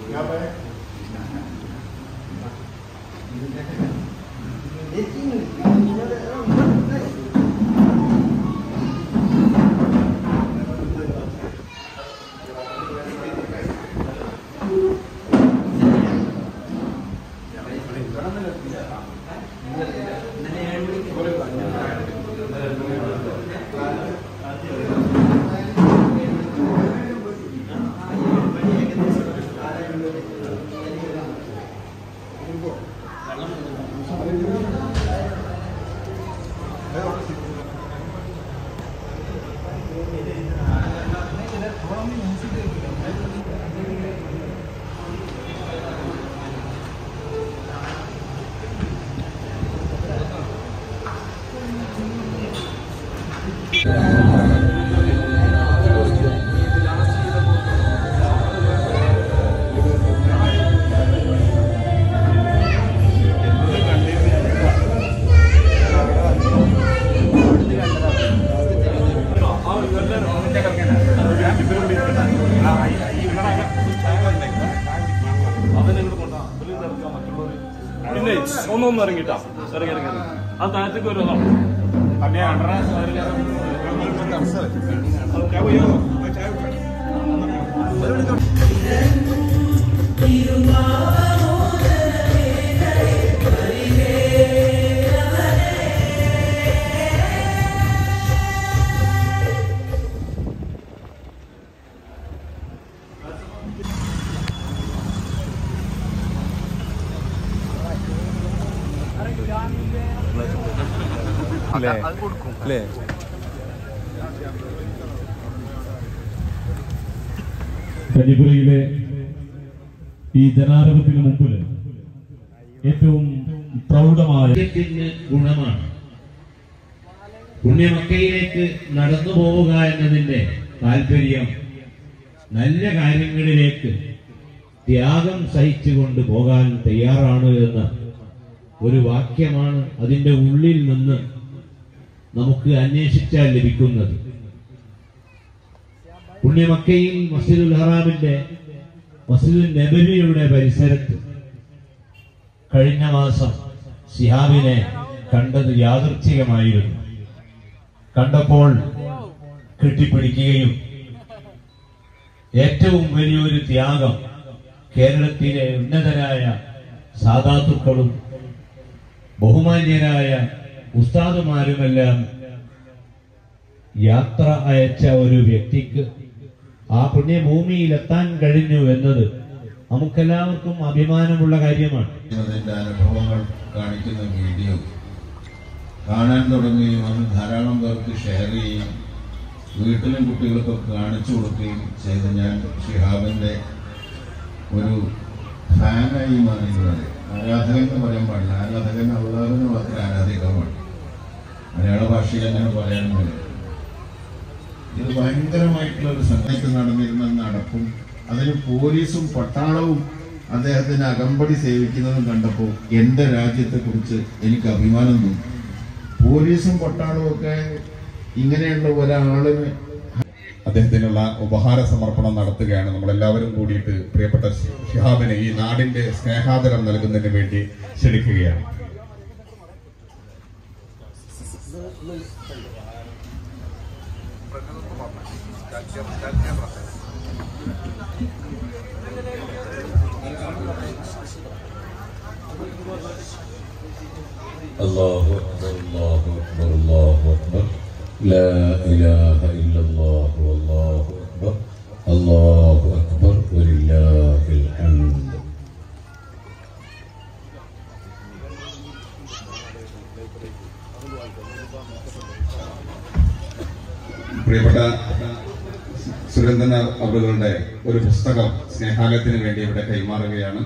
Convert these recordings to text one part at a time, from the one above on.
പിന്നെ ഒന്നൊന്നും ഇറങ്ങിട്ടാ ഇറങ്ങി ഇറങ്ങി ഇറങ്ങി. ആ താഴത്തേക്ക് ഒരു അല്ലേ അല്ലേ കരിപുരയിലെ ഈ ജനാരവത്തിന് മുമ്പിൽ ഏറ്റവും പ്രൗഢമായ രാജ്യത്തിന് ഗുണമാണ് പുണ്യമക്കയിലേക്ക് നടന്നു പോവുക എന്നതിന്റെ താല്പര്യം നല്ല കാര്യങ്ങളിലേക്ക് ത്യാഗം സഹിച്ചുകൊണ്ട് പോകാൻ തയ്യാറാണ് എന്ന ഒരു വാക്യമാണ് അതിന്റെ ഉള്ളിൽ നിന്ന് നമുക്ക് അന്വേഷിച്ചാൽ ലഭിക്കുന്നത് പുണ്യമക്കയിൽ മസ്ജിദുൽ ഹറാമിന്റെ മസ്ജിദുൽ നബവിയുടെ പരിസരത്ത് കഴിഞ്ഞ മാസം സിഹാബിനെ കണ്ടത് യാദൃച്ഛികമായിരുന്നു കണ്ടപ്പോൾ കെട്ടിപ്പിടിക്കുകയും ഏറ്റവും വലിയൊരു ത്യാഗം കേരളത്തിലെ ഉന്നതരായ സാധാത്തുക്കളും ബഹുമാന്യരായ ഉസ്താദുമാരുമെല്ലാം യാത്ര അയച്ച ഒരു വ്യക്തിക്ക് ആ പുണ്യഭൂമിയിൽ എത്താൻ കഴിഞ്ഞു എന്നത് നമുക്കെല്ലാവർക്കും അഭിമാനമുള്ള കാര്യമാണ് അതിന്റെ അനുഭവങ്ങൾ കാണിക്കുന്ന വീഡിയോ കാണാൻ തുടങ്ങുകയും അത് ധാരാളം പേർക്ക് ഷെയർ ചെയ്യുകയും വീട്ടിലും കുട്ടികൾക്കൊക്കെ കാണിച്ചു കൊടുക്കുകയും ചെയ്ത് ഞാൻ ഷിഹാബിന്റെ ഒരു ഫാനായി മാറിയത് ആരാധകൻ എന്ന് പറയാൻ പാടില്ല ആരാധകൻ അള്ളാഹുവിന് മാത്രമേ ആരാധിക്കാൻ പാടില്ല മലയാള ഭാഷയിൽ അങ്ങനെ പറയാനുണ്ട് ഇത് ഭയങ്കരമായിട്ടുള്ള ഒരു സംഘത്തിൽ നടന്നിരുന്ന നടപ്പും അതിന് പോലീസും പട്ടാളവും അദ്ദേഹത്തിന് അകമ്പടി സേവിക്കുന്നതും കണ്ടപ്പോൾ എന്റെ രാജ്യത്തെ കുറിച്ച് എനിക്ക് അഭിമാനം തോന്നി പോലീസും പട്ടാളവും ഒക്കെ ഇങ്ങനെയുള്ള ഒരാളിന് അദ്ദേഹത്തിനുള്ള ഉപഹാര സമർപ്പണം നടത്തുകയാണ് നമ്മളെല്ലാവരും കൂടിയിട്ട് പ്രിയപ്പെട്ട ഷിഹാബിനെ ഈ നാടിന്റെ സ്നേഹാദരം നൽകുന്നതിന് വേണ്ടി ക്ഷണിക്കുകയാണ് الله أكبر الله أكبر الله أكبر لا إله إلا الله والله أكبر الله أكبر ولله الحمد പ്രിയപ്പെട്ട സുരേന്ദ്രൻ അവരുടെ ഒരു പുസ്തകം സ്നേഹാലയത്തിന് വേണ്ടി ഇവിടെ കൈമാറുകയാണ്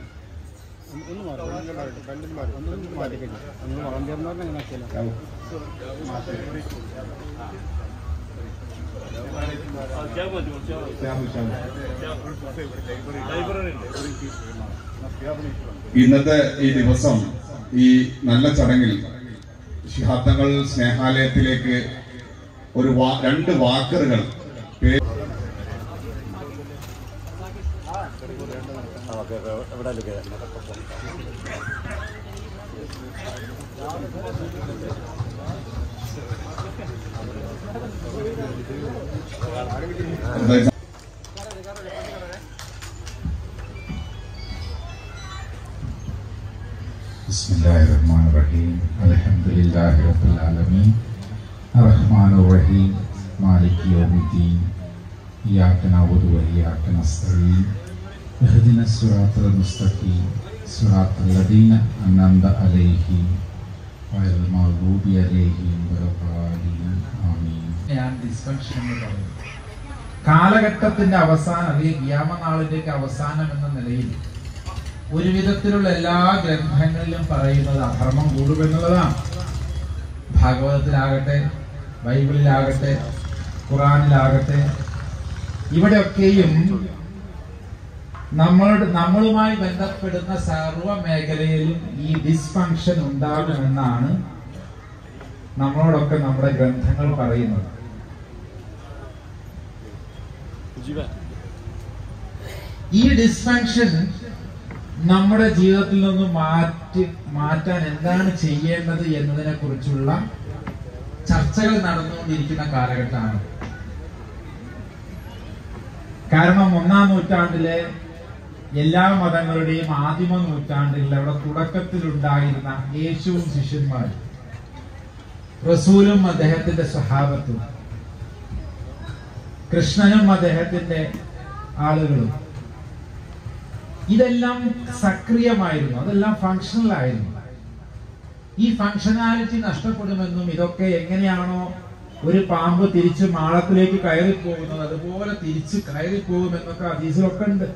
ലൈബ്രറി ഉണ്ട് ഇന്നത്തെ ഈ ദിവസം ഈ നല്ല ചടങ്ങിൽ ശിഹാബ്ദങ്ങൾ സ്നേഹാലയത്തിലേക്ക് ഒരു വാ- രണ്ട് വാക്കറുകൾ പേ- بسم الله الرحمن الرحيم الحمد لله رب العالمين الرحمن الرحيم مالك يوم الدين إياك نعبد وإياك نستعين اهدنا الصراط المستقيم صراط الذين أنعمت عليهم غير المغضوب عليهم ولا الضالين آمين ഞാൻ ഡിസ്ഫങ്ഷൻ എന്ന് പറയുന്നത് കാലഘട്ടത്തിന്റെ അവസാനം അല്ലെങ്കിൽ ഗ്യാമനാളിന്റെയൊക്കെ അവസാനം എന്ന നിലയിൽ ഒരു വിധത്തിലുള്ള എല്ലാ ഗ്രന്ഥങ്ങളിലും പറയുന്നത് അധർമ്മം കൂടുമെന്നുള്ളതാണ് ഭാഗവതത്തിലാകട്ടെ ബൈബിളിലാകട്ടെ ഖുറാനിലാകട്ടെ ഇവിടെയൊക്കെയും നമ്മളുടെ നമ്മളുമായി ബന്ധപ്പെടുന്ന സർവ മേഖലയിലും ഈ ഡിസ്ഫങ്ഷൻ ഉണ്ടാകുമെന്നാണ് നമ്മളോടൊക്കെ നമ്മുടെ ഗ്രന്ഥങ്ങൾ പറയുന്നത് ഈ ഡിസ്ഫങ്ഷൻ നമ്മുടെ ജീവിതത്തിൽ നിന്ന് മാറ്റി മാറ്റാൻ എന്താണ് ചെയ്യേണ്ടത് എന്നതിനെ കുറിച്ചുള്ള ചർച്ചകൾ നടന്നുകൊണ്ടിരിക്കുന്ന കാലഘട്ടമാണ് കാരണം ഒന്നാം നൂറ്റാണ്ടിലെ എല്ലാ മതങ്ങളുടെയും ആദിമ നൂറ്റാണ്ടിൽ അവിടെ തുടക്കത്തിലുണ്ടായിരുന്ന യേശുവും ശിഷ്യന്മാരും റസൂലും അദ്ദേഹത്തിന്റെ സ്വഭാവത്തും കൃഷ്ണനും അദ്ദേഹത്തിന്റെ ആളുകളും ഇതെല്ലാം സക്രിയമായിരുന്നു അതെല്ലാം ഫങ്ഷണൽ ആയിരുന്നു ഈ ഫങ്ഷനാലിറ്റി നഷ്ടപ്പെടുമെന്നും ഇതൊക്കെ എങ്ങനെയാണോ ഒരു പാമ്പ് തിരിച്ച് മാളത്തിലേക്ക് കയറി പോകുന്നത് അതുപോലെ തിരിച്ച് കയറി പോകുമെന്നൊക്കെ അതീസിലൊക്കെ ഉണ്ട്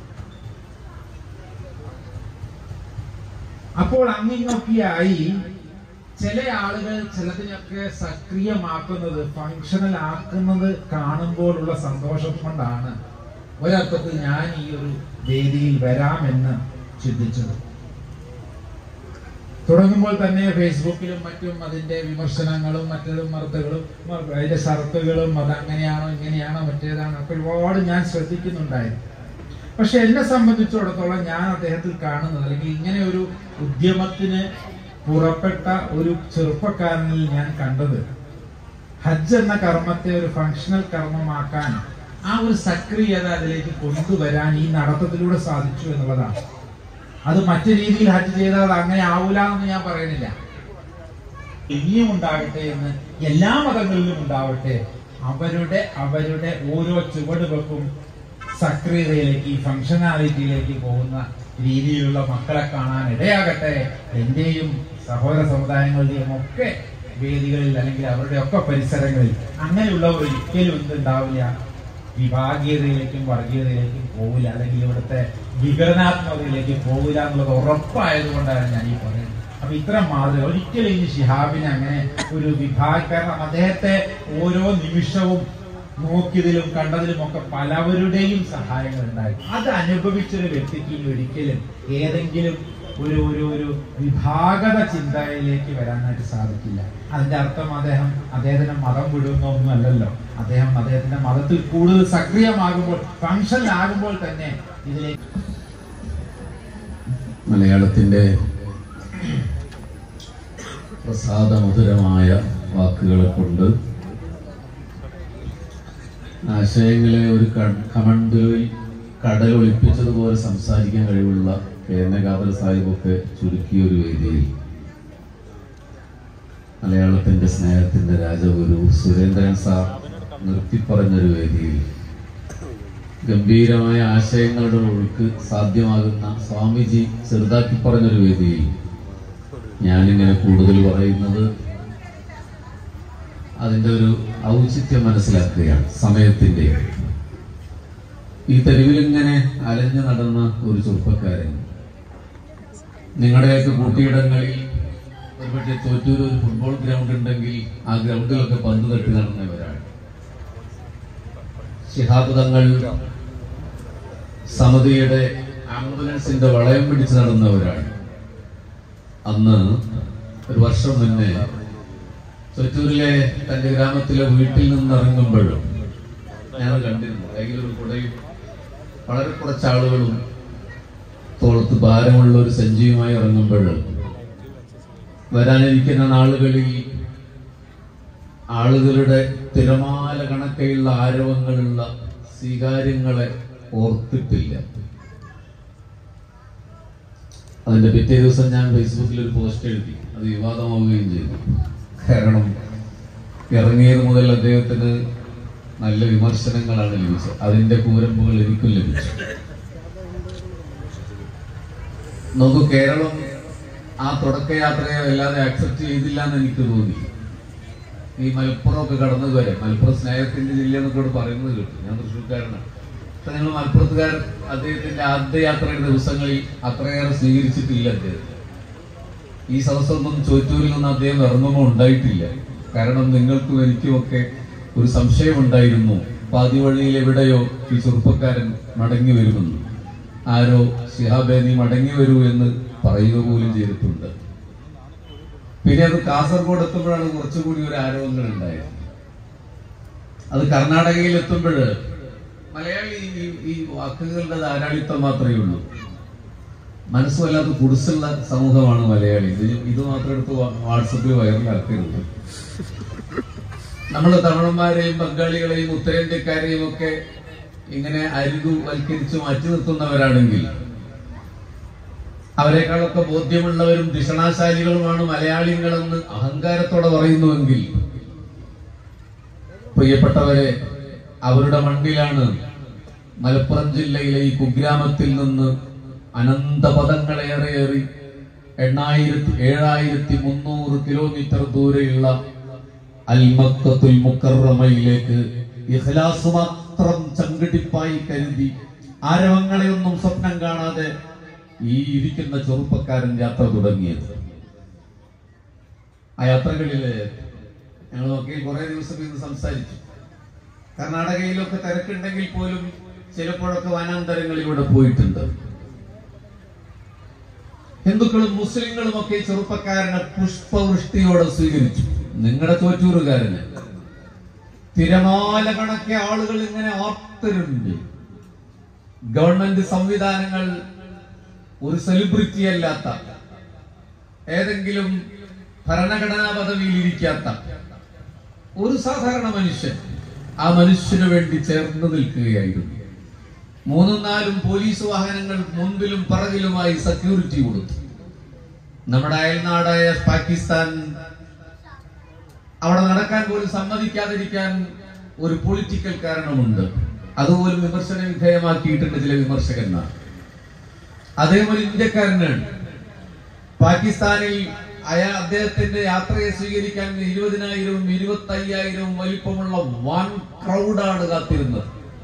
അപ്പോൾ അങ്ങിങ്ങൊക്കെയായി ചില ആളുകൾ ചിലതിനൊക്കെ സക്രിയമാക്കുന്നത് ഫങ്ഷണൽ ആക്കുന്നത് കാണുമ്പോഴുള്ള സന്തോഷം കൊണ്ടാണ് ഒരർത്ഥത്തിൽ ഞാൻ ഈ ഒരു വേദിയിൽ വരാമെന്ന് ചിന്തിച്ചത് തുടങ്ങുമ്പോൾ തന്നെ ഫേസ്ബുക്കിലും മറ്റും അതിന്റെ വിമർശനങ്ങളും മറ്റതും മറുത്തുകളും മറു- അതിന്റെ ഷർത്തുകളും അത് അങ്ങനെയാണോ ഇങ്ങനെയാണോ മറ്റേതാണോ ഒക്കെ ഒരുപാട് ഞാൻ ശ്രദ്ധിക്കുന്നുണ്ടായിരുന്നു പക്ഷെ എന്നെ സംബന്ധിച്ചിടത്തോളം ഞാൻ അദ്ദേഹത്തിൽ കാണുന്നത് അല്ലെങ്കിൽ ഇങ്ങനെ ഒരു ഉദ്യമത്തിന് പുറപ്പെട്ട ഒരു ചെറുപ്പക്കാരനിൽ ഞാൻ കണ്ടത് ഹജ്ജ് എന്ന കർമ്മത്തെ ഒരു ഫങ്ഷണൽ കർമ്മമാക്കാൻ ആ ഒരു സക്രിയത അതിലേക്ക് കൊണ്ടുവരാൻ ഈ നടത്തത്തിലൂടെ സാധിച്ചു എന്നുള്ളതാണ് അത് മറ്റു രീതിയിൽ ഹജ്ജ് ചെയ്താൽ അത് അങ്ങനെ ആവൂല എന്ന് ഞാൻ പറയുന്നില്ല ഇനിയും ഉണ്ടാകട്ടെ എന്ന് എല്ലാ മതങ്ങളിലും ഉണ്ടാവട്ടെ അവരുടെ അവരുടെ ഓരോ ചുവടുവെപ്പും സക്രിയതയിലേക്ക് ഫങ്ഷനാലിറ്റിയിലേക്ക് പോകുന്ന രീതിയിലുള്ള മക്കളെ കാണാൻ ഇടയാകട്ടെ എന്റെയും സഹോദര സമുദായങ്ങളുടെയും ഒക്കെ വേദികളിൽ അല്ലെങ്കിൽ അവരുടെ ഒക്കെ പരിസരങ്ങളിൽ അങ്ങനെയുള്ളവർ ഒരിക്കലും എന്തുണ്ടാവില്ല വിഭാഗീയതയിലേക്കും വർഗീയതയിലേക്കും പോവില്ല അല്ലെങ്കിൽ ഇവിടുത്തെ വികരണാത്മകതയിലേക്ക് പോവില്ല എന്നുള്ളത് ഉറപ്പായതുകൊണ്ടാണ് ഞാൻ ഈ പറയുന്നത് അപ്പൊ ഇത്തരം മാതൃക ഒരിക്കലും ഇനി ഷിഹാബിനെ അങ്ങനെ ഒരു വിഭാഗ കാരണം അദ്ദേഹത്തെ ഓരോ നിമിഷവും നോക്കിയതിലും കണ്ടതിലും ഒക്കെ പലവരുടെയും സഹായങ്ങൾ ഉണ്ടായിരുന്നു അത് അനുഭവിച്ചൊരു വ്യക്തിക്ക് ഇനി ഒരിക്കലും ഏതെങ്കിലും ഒരു ഒരു ഒരു വിഭാഗത ചിന്തയിലേക്ക് വരാനായിട്ട് സാധിക്കില്ല അതിന്റെ അർത്ഥം അദ്ദേഹം അദ്ദേഹത്തിന്റെ മതം വിടുന്ന ഒന്നും അല്ലല്ലോ അദ്ദേഹം അദ്ദേഹത്തിന്റെ മതത്തിൽ കൂടുതൽ സക്രിയമാകുമ്പോൾ ഫങ്ഷനിലാകുമ്പോൾ തന്നെ ഇതിലേക്ക് മലയാളത്തിന്റെ പ്രസാദമധുരമായ വാക്കുകളെ കൊണ്ട് ആശയങ്ങളെ ഒരു ക- കമണ്ടിൽ കടൽ ഒളിപ്പിച്ചതുപോലെ സംസാരിക്കാൻ കഴിവുള്ള കേരളകാതൽ സാഹിബൊക്കെ ചുരുക്കിയ ഒരു വേദിയിൽ മലയാളത്തിന്റെ സ്നേഹത്തിന്റെ രാജഗുരു സുരേന്ദ്രൻ സാർ നിർത്തിപ്പറഞ്ഞൊരു വേദിയിൽ ഗംഭീരമായ ആശയങ്ങളുടെ ഒഴുക്ക് സാധ്യമാകുന്ന സ്വാമിജി ചെറുതാക്കി പറഞ്ഞൊരു വേദിയിൽ ഞാനിങ്ങനെ കൂടുതൽ പറയുന്നത് അതിന്റെ ഒരു ഔചിത്യം മനസ്സിലാക്കുകയാണ് സമയത്തിന്റെ ഈ തെരുവിലിങ്ങനെ അലഞ്ഞു നടന്ന ഒരു ചെറുപ്പക്കാരൻ നിങ്ങളുടെയൊക്കെ കുട്ടിയിടങ്ങളിൽ ഒരുപക്ഷെ തോറ്റൂർ ഒരു ഫുട്ബോൾ ഗ്രൗണ്ട് ഉണ്ടെങ്കിൽ ആ ഗ്രൗണ്ടിലൊക്കെ പന്ത് തട്ടി നടന്നവരാണ് ശിഹാബ് തങ്ങൾ സമിതിയുടെ ആംബുലൻസിന്റെ വളയം പിടിച്ച് നടന്നവരാണ് അന്ന് ഒരു വർഷം മുന്നേ ചൊറ്റൂരിലെ തന്റെ ഗ്രാമത്തിലെ വീട്ടിൽ നിന്ന് ഇറങ്ങുമ്പോഴും ഞാൻ കണ്ടിരുന്നു കയ്യിൽ ഒരു കുടയും വളരെ കുറച്ച് ആളുകളും തോളത്ത് ഭാരമുള്ള ഒരു സഞ്ചിയുമായി ഇറങ്ങുമ്പോൾ വരാനിരിക്കുന്ന നാളുകളിൽ ആളുകളുടെ തിരമാല കണക്കെയുള്ള ആരവങ്ങളുള്ള സ്വീകാര്യങ്ങളെ ഓർത്തിട്ടില്ല അതിന്റെ പിറ്റേ ദിവസം ഞാൻ ഫേസ്ബുക്കിൽ ഒരു പോസ്റ്റ് എഴുതി അത് വിവാദമാവുകയും ചെയ്തു കാരണം ഇറങ്ങിയത് മുതൽ അദ്ദേഹത്തിന് നല്ല വിമർശനങ്ങളാണ് ലഭിച്ചത് അതിന്റെ കൂരമ്പുകൾ എനിക്കും ലഭിച്ചു നോക്കൂ കേരളം ആ തുടക്കയാത്രയെ വല്ലാതെ അക്സെപ്റ്റ് ചെയ്തില്ല എന്ന് എനിക്ക് തോന്നി ഈ മലപ്പുറം ഒക്കെ കടന്നത് വരെ മലപ്പുറം സ്നേഹത്തിന്റെ ജില്ല എന്നൊക്കെ ഇവിടെ പറയുന്നത് കേട്ടു ഞാൻ തൃശ്ശൂർക്കാരനാണ് പക്ഷെ നിങ്ങൾ മലപ്പുറത്തുകാരൻ അദ്ദേഹത്തിന്റെ ആദ്യ യാത്രയുടെ ദിവസങ്ങളിൽ അത്രയേറെ സ്വീകരിച്ചിട്ടില്ല അദ്ദേഹം ഈ സദസ്സൊന്നും ചോറ്റൂരിൽ നിന്ന് അദ്ദേഹം ഇറങ്ങുമ്പോൾ ഉണ്ടായിട്ടില്ല കാരണം നിങ്ങൾക്കും എനിക്കും ഒക്കെ ഒരു സംശയം ഉണ്ടായിരുന്നു പാതി വഴിയിൽ എവിടെയോ ഈ ചെറുപ്പക്കാരൻ മടങ്ങി വരുമെന്ന് ആരോ ശിഹാബെ നീ മടങ്ങി വരൂ എന്ന് പറയുക പോലും ചെയ്തിട്ടുണ്ട് പിന്നെ അത് കാസർഗോഡ് എത്തുമ്പോഴാണ് കുറച്ചുകൂടി ഒരു ആരോപങ്ങൾ ഉണ്ടായത് അത് കർണാടകയിൽ എത്തുമ്പോൾ മലയാളി ഈ- ഈ വാക്കുകളുടെ ധാരാളിത്തം മാത്രമേ ഉള്ളൂ മനസ്സുമല്ലാത്ത കുടിസുള്ള സമൂഹമാണ് മലയാളി ഇത് ഇത് മാത്രം എടുത്ത് വാ- വാട്സപ്പിൽ വൈറലാക്കരുത് നമ്മൾ തമിഴന്മാരെയും ബംഗാളികളെയും ഉത്തരേന്ത്യക്കാരെയും ഒക്കെ ഇങ്ങനെ അരികു വൽക്കരിച്ച് മാറ്റി നിർത്തുന്നവരാണെങ്കിൽ അവരെക്കാളൊക്കെ ബോധ്യമുള്ളവരും ധിഷണാശാലികളുമാണ് മലയാളികളെന്ന് അഹങ്കാരത്തോടെ പറയുന്നുവെങ്കിൽ പ്രിയപ്പെട്ടവരെ അവരുടെ മണ്ണിലാണ് മലപ്പുറം ജില്ലയിലെ ഈ കുഗ്രാമത്തിൽ നിന്ന് അനന്തപദങ്ങളേറെയേറി എണ്ണായിരത്തി ഏഴായിരത്തി മുന്നൂറ് കിലോമീറ്റർ ദൂരെയുള്ള അൽമക്കത്തുൽ മുക്കറമയിലേക്ക് ഇഖ്ലാസ് മാത്രം ചങ്കിടിപ്പായി കരുതി ആരവങ്ങളെയൊന്നും സ്വപ്നം കാണാതെ ഈ ഇരിക്കുന്ന ചെറുപ്പക്കാരൻ യാത്ര തുടങ്ങിയത് ആ യാത്രകളില് ഞങ്ങൾ നോക്കി കുറെ ദിവസം ഇന്ന് സംസാരിച്ചു കർണാടകയിലൊക്കെ തിരക്കുണ്ടെങ്കിൽ പോലും ചിലപ്പോഴൊക്കെ വനാന്തരങ്ങളിലൂടെ പോയിട്ടുണ്ട് ഹിന്ദുക്കളും മുസ്ലിങ്ങളും ഒക്കെ ഈ ചെറുപ്പക്കാരനെ പുഷ്പവൃഷ്ടിയോടെ സ്വീകരിച്ചു നിങ്ങളുടെ ചോറ്റൂറുകാരന് തിരമാല കണക്കെ ആളുകൾ ഇങ്ങനെ ആർത്തരുണ്ട് ഗവൺമെന്റ് സംവിധാനങ്ങൾ ഒരു സെലിബ്രിറ്റി അല്ലാത്ത ഏതെങ്കിലും ഭരണഘടനാ പദവിയിൽ ഇരിക്കാത്ത ഒരു സാധാരണ മനുഷ്യൻ ആ മനുഷ്യന് വേണ്ടി ചേർന്ന് നിൽക്കുകയായിരുന്നു മൂന്നും നാലും പോലീസ് വാഹനങ്ങൾ മുൻപിലും പിറകിലുമായി സെക്യൂരിറ്റി കൊടുത്തു നമ്മുടെ അയൽനാടായ പാകിസ്ഥാൻ അവിടെ നടക്കാൻ പോലും സമ്മതിക്കാതിരിക്കാൻ ഒരു പൊളിറ്റിക്കൽ കാരണമുണ്ട് അതുപോലും വിമർശന വിധേയമാക്കിയിട്ടുണ്ട് ചില വിമർശകന്മാർ അദ്ദേഹം ഒരു ഇന്ത്യക്കാരനാണ് പാകിസ്ഥാനിൽ അയാൾ അദ്ദേഹത്തിന്റെ യാത്രയെ സ്വീകരിക്കാൻ ഇരുപതിനായിരവും ഇരുപത്തി അയ്യായിരവും വലിപ്പമുള്ള വൻ ക്രൗഡാണ് കാത്തിരുന്നത്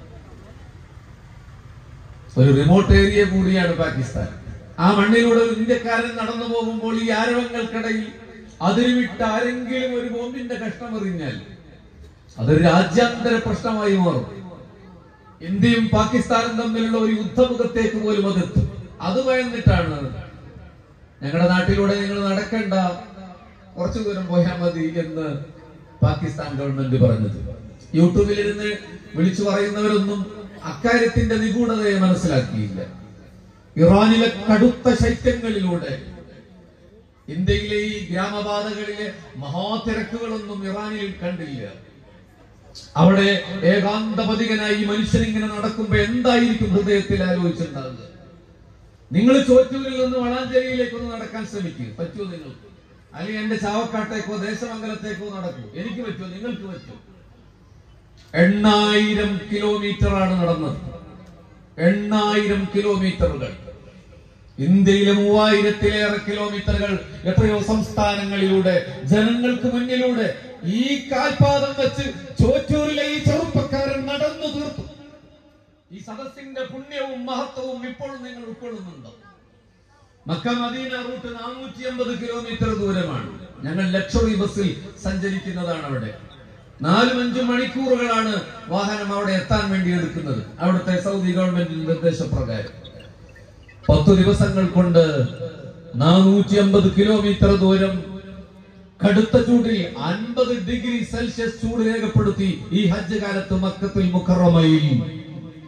ഒരു റിമോട്ട് ഏരിയ കൂടിയാണ് പാകിസ്ഥാൻ ആ മണ്ണിലൂടെ ഒരു ഇന്ത്യക്കാരൻ നടന്നു പോകുമ്പോൾ ഈ ആരവങ്ങൾക്കിടയിൽ അതിരുവിട്ട് ആരെങ്കിലും ഒരു ബോംബിന്റെ കഷ്ണം എറിഞ്ഞാൽ അതൊരു രാജ്യാന്തര പ്രശ്നമായി മാറും ഇന്ത്യയും പാകിസ്ഥാനും തമ്മിലുള്ള ഒരു യുദ്ധമുഖത്തേക്ക് പോലും അതെത്തും അത് ഭയന്നിട്ടാണ് ഞങ്ങളുടെ നാട്ടിലൂടെ നിങ്ങൾ നടക്കണ്ട കുറച്ചു ദൂരം പോയാൽ മതി എന്ന് പാകിസ്ഥാൻ ഗവൺമെന്റ് പറഞ്ഞത് യൂട്യൂബിലിരുന്ന് വിളിച്ചു പറയുന്നവരൊന്നും അക്കാര്യത്തിന്റെ നിഗൂഢതയെ മനസ്സിലാക്കിയില്ല ഇറാനിലെ കടുത്ത ശൈത്യങ്ങളിലൂടെ ഇന്ത്യയിലെ ഈ ഗ്രാമപാതകളിലെ മഹാതിരക്കുകളൊന്നും ഇറാനിൽ കണ്ടില്ല അവിടെ ഏകാന്തപതികനായി ഈ മനുഷ്യൻ ഇങ്ങനെ നടക്കുമ്പോ എന്തായിരിക്കും ഹൃദയത്തിൽ ആലോചിച്ചിട്ടുണ്ടാകുക നിങ്ങൾ ചോറ്റൂരിൽ നിന്ന് വളാഞ്ചേരിയിലേക്ക് ഒന്ന് നടക്കാൻ ശ്രമിക്കുക പറ്റുമോ നിങ്ങൾക്ക് അല്ലെങ്കിൽ എന്റെ ചാവക്കാട്ടേക്കോ ദേശമംഗലത്തേക്കോ നടക്കൂ എനിക്ക് പറ്റുമോ നിങ്ങൾക്ക് പറ്റുമോ എണ്ണായിരം കിലോമീറ്റർ ആണ് നടന്നത് എണ്ണായിരം കിലോമീറ്ററുകൾ ഇന്ത്യയിലെ മൂവായിരത്തിലേറെ കിലോമീറ്ററുകൾ എത്രയോ സംസ്ഥാനങ്ങളിലൂടെ ജനങ്ങൾക്ക് മുന്നിലൂടെ ഈ കാൽപാദം വെച്ച് ചോറ്റൂരിലെ ഈ ചെറുപ്പക്കാരൻ നടന്നു തീർത്തു ഈ സദസ്സിന്റെ പുണ്യവും മഹത്വവും ഇപ്പോഴും നിങ്ങൾ ഉൾക്കൊള്ളുന്നുണ്ടോ മക്ക മദീന റൂട്ട് നാനൂറ്റി അമ്പത് കിലോമീറ്റർ ദൂരമാണ് ഞങ്ങൾ ലക്ഷറി ബസ്സിൽ സഞ്ചരിക്കുന്നതാണ് അവിടെ നാലും അഞ്ചും മണിക്കൂറുകളാണ് വാഹനം അവിടെ എത്താൻ വേണ്ടി എടുക്കുന്നത് അവിടുത്തെ സൗദി ഗവൺമെന്റിന്റെ നിർദ്ദേശപ്രകാരം പത്തു ദിവസങ്ങൾ കൊണ്ട് നാനൂറ്റി അമ്പത് കിലോമീറ്റർ ദൂരം കടുത്ത ചൂടിൽ അൻപത് ഡിഗ്രി സെൽഷ്യസ് ചൂട് രേഖപ്പെടുത്തി ഈ ഹജ്ജ് കാലത്ത് മക്കത്തിൽ മുഖറമയിൽ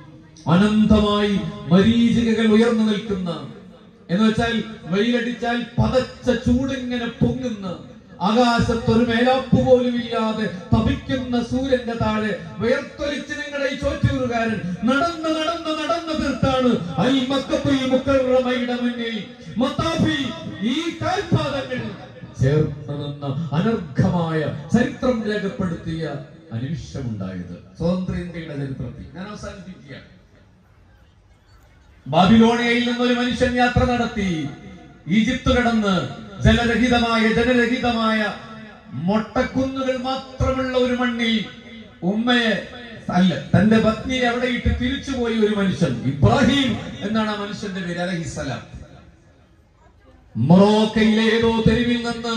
അനന്തമായി മരീചികകൾ ഉയർന്നു നിൽക്കുന്ന എന്ന് വെച്ചാൽ വെയിലടിച്ചാൽ പതച്ച ചൂടിങ്ങനെ പൊങ്ങുന്ന ആകാശത്തൊരു മേലാപ്പ് പോലും ഇല്ലാതെ തപിക്കുന്ന സൂര്യന്റെ താഴെ വിയർത്തൊലിച്ച് നിങ്ങളുടെ ഈ ചോറ്റൂറുകാരൻ നടന്ന് നടന്ന് നടന്ന് തീർത്താണ് അൽ മക്കത്തുൽ മുക്കറമയുടെ മുന്നിൽ മത്താഫി ഈ കാൽപാദങ്ങൾ ചേർന്ന് നിന്ന് അനർഘമായ ചരിത്രം രേഖപ്പെടുത്തിയ അനിമിഷമുണ്ടായത് സ്വതന്ത്ര ഇന്ത്യയുടെ ചരിത്രത്തിൽ ഞാൻ അവസാനിപ്പിക്കുകയാണ് ബാബിലോണിയയിൽ നിന്നൊരു മനുഷ്യൻ യാത്ര നടത്തി ഈജിപ്ത് കടന്ന് ജലരഹിതമായ ജനരഹിതമായ മൊട്ടക്കുന്നുകൾ മാത്രമുള്ള ഒരു മണ്ണിൽ ഉമ്മയെ അല്ല തന്റെ പത്നിയെ അവിടെ ഇട്ട് തിരിച്ചുപോയി ഒരു മനുഷ്യൻ ഇബ്രാഹിം എന്നാണ് ആ മനുഷ്യന്റെ പേര് അലഹിസലാം മൊറോക്കയിലെ ഏതോ തെരുവിൽ നിന്ന്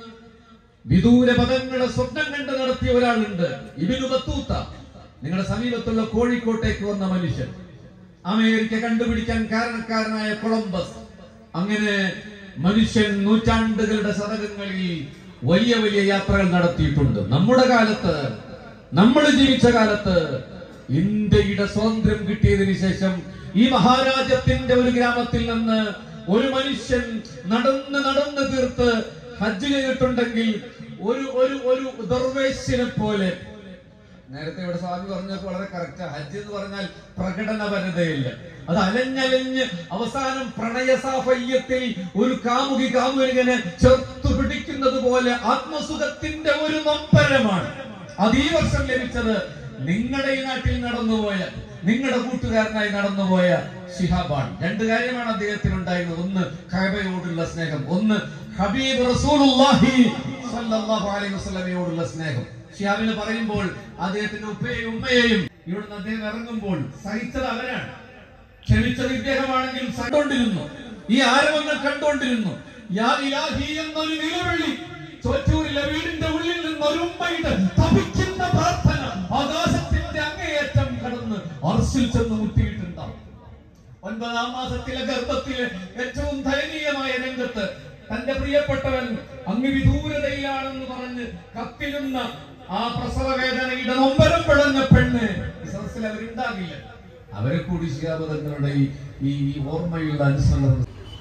വിദൂര പദങ്ങളുടെ സ്വപ്നം കണ്ട് നടത്തിയ ഒരാളുണ്ട് ഇബിനു ബത്തൂത്ത നിങ്ങളുടെ സമീപത്തുള്ള കോഴിക്കോട്ടേക്ക് വന്ന മനുഷ്യൻ അമേരിക്ക കണ്ടുപിടിക്കാൻ കാരണക്കാരനായ കൊളംബസ് അങ്ങനെ മനുഷ്യൻ നൂറ്റാണ്ടുകളുടെ ശതകങ്ങളിൽ വലിയ വലിയ യാത്രകൾ നടത്തിയിട്ടുണ്ട് നമ്മുടെ കാലത്ത് നമ്മൾ ജീവിച്ച കാലത്ത് ഇന്ത്യയുടെ സ്വാതന്ത്ര്യം കിട്ടിയതിന് ശേഷം ഈ മഹാരാജ്യത്തിന്റെ ഒരു ഗ്രാമത്തിൽ നിന്ന് ഒരു മനുഷ്യൻ നടന്ന് നടന്ന് തീർത്ത് ഹജ്ജ് ചെയ്തിട്ടുണ്ടെങ്കിൽ ഒരു ഒരു ഒരു ദർവേശിനെ പോലെ നേരത്തെ ഇവിടെ സ്വാമി പറഞ്ഞത് വളരെ കറക്റ്റ് ഹജ്ജ് എന്ന് പറഞ്ഞാൽ പ്രകടനപരതയില്ല അത് അലഞ്ഞലഞ്ഞ് അവസാനം പ്രണയസാഫല്യത്തിൽ ഒരു കാമുകി കാമുകനെ ചേർത്തു പിടിക്കുന്നത് പോലെ ആത്മസുഖത്തിന്റെ ഒരു നൊമ്പരമാണ് അത് ഈ വർഷം ലഭിച്ചത് നിങ്ങളുടെ ഈ നാട്ടിൽ നടന്നുപോയ നിങ്ങളുടെ കൂട്ടുകാരനായി നടന്നുപോയ ഷിഹാബാണ് രണ്ട് കാര്യമാണ് അദ്ദേഹത്തിന് ഉണ്ടായിരുന്നത് ഒന്ന് കഅബയോടുള്ള സ്നേഹം ഒന്ന് ഹബീബ് റസൂലുള്ളാഹി സ്വല്ലല്ലാഹു അലൈഹി വസല്ലമയോടുള്ള സ്നേഹം ഷിഹാബിന് പറയുമ്പോൾ അദ്ദേഹത്തിന്റെ ഉപ്പയെയും ഉമ്മയെയും ഇവിടുന്ന് അദ്ദേഹം ഇറങ്ങുമ്പോൾ സഹിച്ചത് അവരാണ് ക്ഷണിച്ചത് ഇദ്ദേഹമാണെങ്കിലും കണ്ടോണ്ടിരുന്നു ഈ ആരവങ്ങൾ കണ്ടോണ്ടിരുന്നു യാ ഇലാഹി എന്നൊരു നിലവിളി ചോറ്റൂരിലെ വീടിന്റെ ഉള്ളിൽ നിന്ന് ഒരു ഉമ്മയുടെ തപിക്കുന്ന പ്രാർത്ഥന ആകാശത്തിന്റെ അങ്ങേയറ്റം കടന്ന് അർശിൽ ചെന്ന് മുട്ടിയിട്ടുണ്ടാവും ഒൻപതാം മാസത്തിലെ ഗർഭത്തിലെ ഏറ്റവും ദയനീയമായ രംഗത്ത് തന്റെ പ്രിയപ്പെട്ടവൻ അങ്ങ് വിദൂരതയിലാണെന്ന് പറഞ്ഞ് കത്തിരുന്ന ആ പ്രസവ വേദനയുടെ നൊമ്പരം പിടഞ്ഞ പെണ്ണ് ഈ സദസ്സിൽ അവരുണ്ടാകില്ല അവരെ കൂടി ശിയാപതങ്ങളുടെ ഈ ഈ ഈ ഓർമ്മയുള്ള അനുസ്മരണം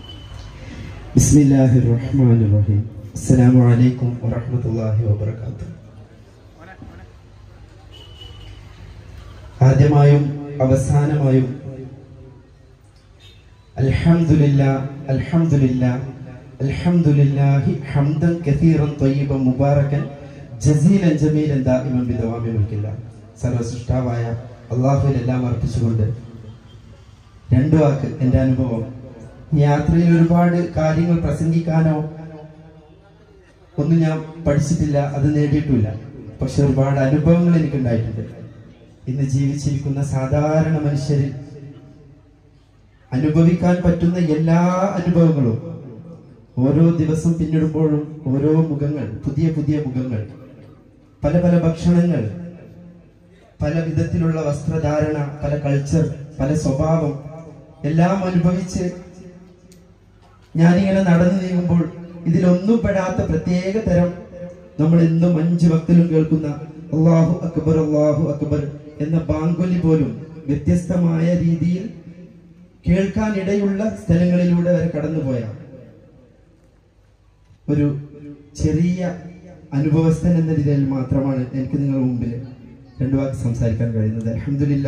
بسم الله الرحمن الرحيم السلام عليكم ورحمة الله وبركاته ആദ്യമായും അവസാനമായും അൽഹംദുലില്ലാ അൽഹംദുലില്ലാ അൽഹംദുലില്ലാഹി ഹംദൻ കസീറൻ ത്വയ്യിബൻ മുബാറകൻ ജസീലൻ ജമീലൻ ദായിമൻ ബിദവാമി മുൽക്കില്ല സർവസൃഷ്ടാവായ അള്ളാഹുവിൽ എല്ലാം അർപ്പിച്ചുകൊണ്ട് രണ്ടു വാക്ക് എൻ്റെ അനുഭവം യാത്രയിൽ ഒരുപാട് കാര്യങ്ങൾ പ്രസംഗിക്കാനോ ഒന്നും ഞാൻ പഠിച്ചിട്ടില്ല അത് നേടിയിട്ടില്ല പക്ഷെ ഒരുപാട് അനുഭവങ്ങൾ എനിക്ക് ഉണ്ടായിട്ടുണ്ട് ഇന്ന് ജീവിച്ചിരിക്കുന്ന സാധാരണ മനുഷ്യരിൽ അനുഭവിക്കാൻ പറ്റുന്ന എല്ലാ അനുഭവങ്ങളും ഓരോ ദിവസം പിന്നിടുമ്പോഴും ഓരോ മുഖങ്ങൾ പുതിയ പുതിയ മുഖങ്ങൾ പല പല ഭക്ഷണങ്ങൾ പല വിധത്തിലുള്ള വസ്ത്രധാരണ പല കൾച്ചർ പല സ്വഭാവം എല്ലാം അനുഭവിച്ച് ഞാനിങ്ങനെ നടന്നു നീങ്ങുമ്പോൾ ഇതിലൊന്നും പെടാത്ത പ്രത്യേക തരം നമ്മൾ എന്നും അഞ്ച് ഭക്തരും കേൾക്കുന്ന അള്ളാഹു അക്ബർ അള്ളാഹു അക്ബർ എന്ന ബാങ്കൊലി പോലും വ്യത്യസ്തമായ രീതിയിൽ കേൾക്കാനിടയുള്ള സ്ഥലങ്ങളിലൂടെ വരെ കടന്നുപോയ ഒരു ചെറിയ അനുഭവസ്ഥൻ എന്ന രീതിയിൽ മാത്രമാണ് എനിക്ക് നിങ്ങളുടെ മുമ്പിൽ രണ്ടു വാക്ക് സംസാരിക്കാൻ കഴിയുന്നത് അലഹമില്ല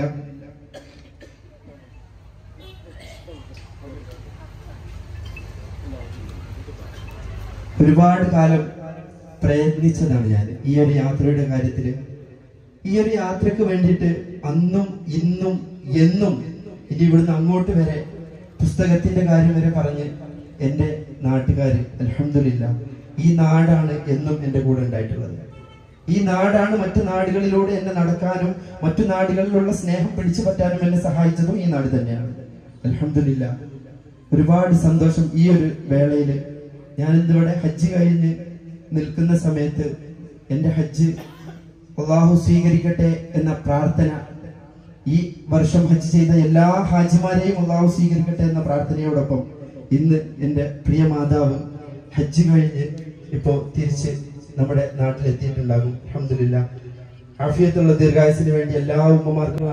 ഒരുപാട് കാലം പ്രയത്നിച്ചതാണ് ഞാൻ ഈ ഒരു യാത്രയുടെ കാര്യത്തിൽ ഈ ഒരു യാത്രക്ക് വേണ്ടിയിട്ട് അന്നും ഇന്നും എന്നും ഇനി ഇവിടുന്ന് അങ്ങോട്ട് വരെ പുസ്തകത്തിന്റെ കാര്യം വരെ പറഞ്ഞ് എൻ്റെ നാട്ടുകാർ അലഹമില്ല ഈ നാടാണ് എന്നും എൻ്റെ കൂടെ ഉണ്ടായിട്ടുള്ളത് ഈ നാടാണ് മറ്റു നാടുകളിലൂടെ എന്നെ നടക്കാനും മറ്റു നാടുകളിലുള്ള സ്നേഹം പിടിച്ചു പറ്റാനും എന്നെ സഹായിച്ചതും ഈ നാട് തന്നെയാണ് അലഹമില്ല ഒരുപാട് സന്തോഷം ഈ ഒരു വേളയിൽ ഞാൻ ഇന്നിവിടെ ഹജ്ജ് കഴിഞ്ഞ് നിൽക്കുന്ന സമയത്ത് എൻ്റെ ഹജ്ജ് അള്ളാഹു സ്വീകരിക്കട്ടെ എന്ന പ്രാർത്ഥന ഈ വർഷം ഹജ്ജ് ചെയ്ത എല്ലാ ഹാജിമാരെയും അള്ളാഹു സ്വീകരിക്കട്ടെ എന്ന പ്രാർത്ഥനയോടൊപ്പം ഇന്ന് എൻ്റെ പ്രിയ മാതാവ് ഹജ്ജ് കഴിഞ്ഞ് ഇപ്പോ തിരിച്ച് നമ്മുടെ നാട്ടിലെത്തിയിട്ടുണ്ടാകും അഹമ്മദില്ല ആഫിയത്തുള്ള ദീർഘായുസിന് വേണ്ടി എല്ലാ ഉമ്മമാർക്കുമാണ്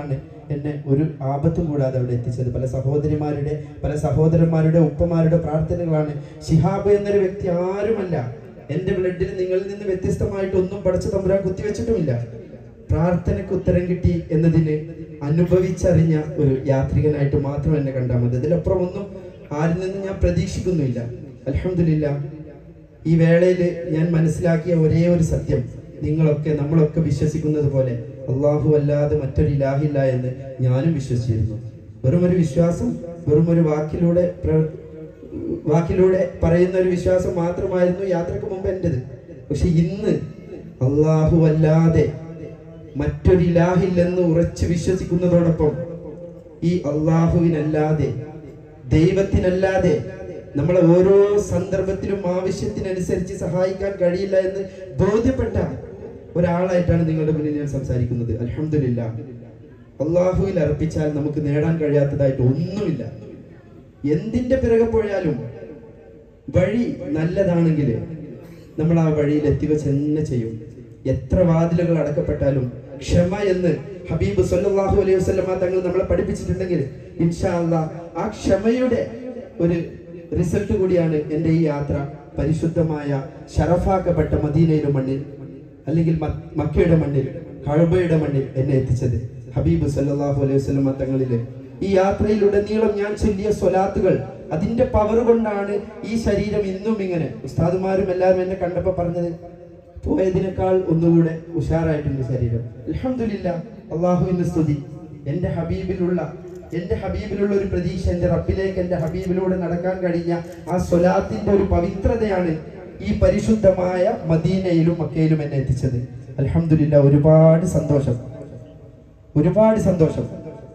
എന്നെ ഒരു ആപത്തും കൂടാതെ അവിടെ എത്തിച്ചത് പല സഹോദരിമാരുടെ പല സഹോദരന്മാരുടെ ഉപ്പമാരുടെ പ്രാർത്ഥനകളാണ് ഷിഹാബ് എന്നൊരു വ്യക്തി ആരുമല്ല എന്റെ ബ്ലഡിൽ നിങ്ങളിൽ നിന്ന് വ്യത്യസ്തമായിട്ട് ഒന്നും പടച്ച തമ്പുരാൻ കുത്തിവെച്ചിട്ടുമില്ല പ്രാർത്ഥനയ്ക്ക് ഉത്തരം കിട്ടി എന്നതിന് അനുഭവിച്ചറിഞ്ഞ ഒരു യാത്രികനായിട്ട് മാത്രം എന്നെ കണ്ടാൽ മതി ഇതിലപ്പുറം ഒന്നും ആരിൽ നിന്നും ഞാൻ പ്രതീക്ഷിക്കുന്നുമില്ല അലഹമില്ല ഈ വേളയിൽ ഞാൻ മനസ്സിലാക്കിയ ഒരേ ഒരു സത്യം നിങ്ങളൊക്കെ നമ്മളൊക്കെ വിശ്വസിക്കുന്നത് പോലെ അള്ളാഹു അല്ലാതെ മറ്റൊരു ഇലാഹില്ല എന്ന് ഞാനും വിശ്വസിച്ചിരുന്നു വെറും ഒരു വിശ്വാസം വെറും ഒരു വാക്കിലൂടെ പ്ര- വാക്കിലൂടെ പറയുന്ന ഒരു വിശ്വാസം മാത്രമായിരുന്നു യാത്രക്ക് മുമ്പ് എൻ്റെത് പക്ഷെ ഇന്ന് അള്ളാഹു അല്ലാതെ മറ്റൊരു ഇലാഹില്ലെന്ന് ഉറച്ചു വിശ്വസിക്കുന്നതോടൊപ്പം ഈ അള്ളാഹുവിനല്ലാതെ ദൈവത്തിനല്ലാതെ നമ്മളെ ഓരോ സന്ദർഭത്തിലും ആവശ്യത്തിനനുസരിച്ച് സഹായിക്കാൻ കഴിയില്ല എന്ന് ബോധ്യപ്പെട്ട ഒരാളായിട്ടാണ് നിങ്ങളുടെ മുന്നിൽ ഞാൻ സംസാരിക്കുന്നത് അലഹമില്ല അള്ളാഹുവിൽ അർപ്പിച്ചാൽ നമുക്ക് നേടാൻ കഴിയാത്തതായിട്ട് ഒന്നുമില്ല എന്തിന്റെ പിറകെ പോയാലും വഴി നല്ലതാണെങ്കിൽ നമ്മൾ ആ വഴിയിൽ എത്തുക തന്നെ ചെയ്യും എത്ര വാതിലുകൾ അടക്കപ്പെട്ടാലും ക്ഷമ എന്ന് ഹബീബ് സല്ലല്ലാഹു അലൈഹി വസല്ലമ തങ്ങൾ നമ്മളെ പഠിപ്പിച്ചിട്ടുണ്ടെങ്കിൽ ഇൻഷാ അല്ലാ ആ ക്ഷമയുടെ ഒരു റിസൾട്ട് കൂടിയാണ് എൻ്റെ ഈ യാത്ര പരിശുദ്ധമായ ഷറഫാക്കപ്പെട്ട മദീനയുടെ മണ്ണിൽ അല്ലെങ്കിൽ മ- മക്കയുടെ മണ്ണിൽ കഴബയുടെ മണ്ണിൽ എന്നെ എത്തിച്ചത് ഹബീബ് സല്ലല്ലാഹു അലൈഹി വസല്ലമ തങ്ങളിലെ ഈ യാത്രയിലുടനീളം ഞാൻ ചൊല്ലിയ സ്വലാത്തുകൾ അതിന്റെ പവർ കൊണ്ടാണ് ഈ ശരീരം ഇന്നും ഇങ്ങനെ ഉസ്താദുമാരും എല്ലാവരും എന്നെ കണ്ടപ്പോ പറഞ്ഞത് പോയതിനേക്കാൾ ഒന്നുകൂടെ ഉഷാറായിട്ടുണ്ട് ശരീരം അൽഹംദുലില്ല അള്ളാഹുവിന്റെ സ്തുതി എന്റെ ഹബീബിലുള്ള എന്റെ ഹബീബിലുള്ള ഒരു പ്രതീക്ഷ എന്റെ റബ്ബിലേക്ക് എന്റെ ഹബീബിലൂടെ നടക്കാൻ കഴിഞ്ഞ ആ സ്വലാത്തിന്റെ ഒരു പവിത്രതയാണ് ഈ പരിശുദ്ധമായ മദീനയിലും മക്കയിലും എന്നെ എത്തിച്ചത് അൽഹംദുലില്ല ഒരുപാട് സന്തോഷം ഒരുപാട് സന്തോഷം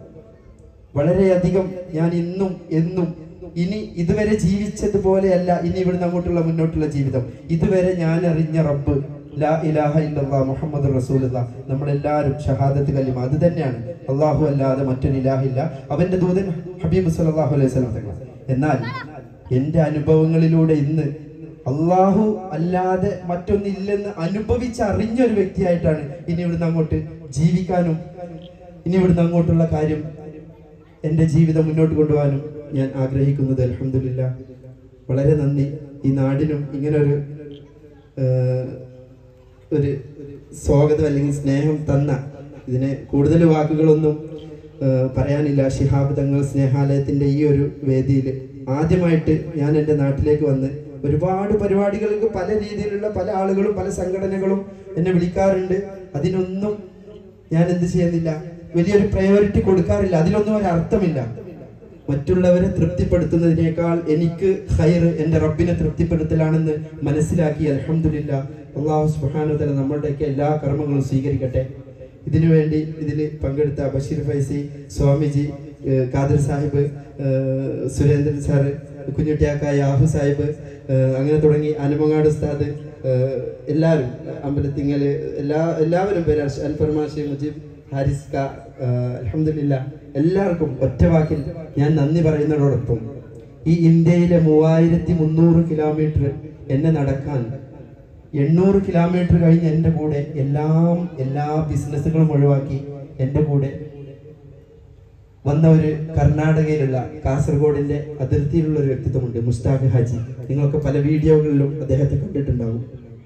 വളരെയധികം ഞാൻ ഇന്നും എന്നും ഇനി ഇതുവരെ ജീവിച്ചതുപോലെയല്ല ഇനി ഇവിടുന്ന് അങ്ങോട്ടുള്ള മുന്നോട്ടുള്ള ജീവിതം ഇതുവരെ ഞാൻ അറിഞ്ഞ റബ്ബ് ലാ ഇലാഹ ഇല്ലല്ലാ മുഹമ്മദ് റസൂലുള്ള നമ്മളെല്ലാവരും ഷഹാദത്ത് കലിമ അത് തന്നെയാണ് അള്ളാഹു അല്ലാതെ മറ്റൊരു ഇലാഹില്ല അവന്റെ ദൂതൻ ഹബീബ് സല്ലല്ലാഹു അലൈഹി വസല്ലം തങ്ങൾ എന്നാൽ എന്റെ അനുഭവങ്ങളിലൂടെ ഇന്ന് അള്ളാഹു അല്ലാതെ മറ്റൊന്നില്ലെന്ന് അനുഭവിച്ചറിഞ്ഞ ഒരു വ്യക്തിയായിട്ടാണ് ഇനി ഇവിടുന്ന് അങ്ങോട്ട് ജീവിക്കാനും ഇനി ഇവിടുന്ന് അങ്ങോട്ടുള്ള കാര്യം എൻ്റെ ജീവിതം മുന്നോട്ട് കൊണ്ടുപോകാനും ഞാൻ ആഗ്രഹിക്കുന്നത് അലഹമില്ല വളരെ നന്ദി ഈ നാടിനും ഇങ്ങനൊരു ഏഹ്, ഒരു സ്വാഗതം അല്ലെങ്കിൽ സ്നേഹം തന്ന ഇതിന് കൂടുതൽ വാക്കുകളൊന്നും ഏഹ്, പറയാനില്ല ഷിഹാബ് തങ്ങൾ സ്നേഹാലയത്തിൻ്റെ ഈ ഒരു വേദിയിൽ ആദ്യമായിട്ട് ഞാൻ എൻ്റെ നാട്ടിലേക്ക് വന്ന് ഒരുപാട് പരിപാടികൾക്ക് പല രീതിയിലുള്ള പല ആളുകളും പല സംഘടനകളും എന്നെ വിളിക്കാറുണ്ട് അതിനൊന്നും ഞാൻ എന്ത് ചെയ്യുന്നില്ല വലിയൊരു പ്രയോറിറ്റി കൊടുക്കാറില്ല അതിലൊന്നും ഒരു അർത്ഥമില്ല മറ്റുള്ളവരെ തൃപ്തിപ്പെടുത്തുന്നതിനേക്കാൾ എനിക്ക് ഹൈർ എൻ്റെ റബ്ബിനെ തൃപ്തിപ്പെടുത്തലാണെന്ന് മനസ്സിലാക്കി അലഹമില്ല അള്ളാഹു സുബാനുതല നമ്മളുടെയൊക്കെ എല്ലാ കർമ്മങ്ങളും സ്വീകരിക്കട്ടെ ഇതിനുവേണ്ടി ഇതിൽ പങ്കെടുത്ത ബഷീർ ഫൈസി സ്വാമിജി ഏഹ് ഖാദിർ സാഹിബ് ഏഹ് സുരേന്ദ്രൻ സാറ് കുഞ്ഞുട്ടിയാക്ക യാഹു സാഹിബ് ഏഹ് അങ്ങനെ തുടങ്ങി അനുമങ്ങാട് ഉസ്താദ് ഏഹ് എല്ലാവരും അമ്പലത്തിങ്ങല് എല്ലാ എല്ലാവരും പേര് അർഷ- അൽഫർമാഷി മുജീബ് ഹാരിസ് ക അലഹമില്ല എല്ലാവർക്കും ഒറ്റ വാക്കിൽ ഞാൻ നന്ദി പറയുന്നതോടൊപ്പം ഈ ഇന്ത്യയിലെ മൂവായിരത്തി മുന്നൂറ് കിലോമീറ്റർ എന്നെ നടക്കാൻ എണ്ണൂറ് കിലോമീറ്റർ കഴിഞ്ഞ് എൻ്റെ കൂടെ എല്ലാം എല്ലാ ബിസിനസ്സുകളും ഒഴിവാക്കി എൻ്റെ കൂടെ വന്ന ഒരു കർണാടകയിലുള്ള കാസർഗോഡിന്റെ അതിർത്തിയിലുള്ള ഒരു വ്യക്തിത്വമുണ്ട് മുസ്താഖ് ഹാജി നിങ്ങൾക്ക് പല വീഡിയോകളിലും അദ്ദേഹത്തെ കണ്ടിട്ടുണ്ടാകും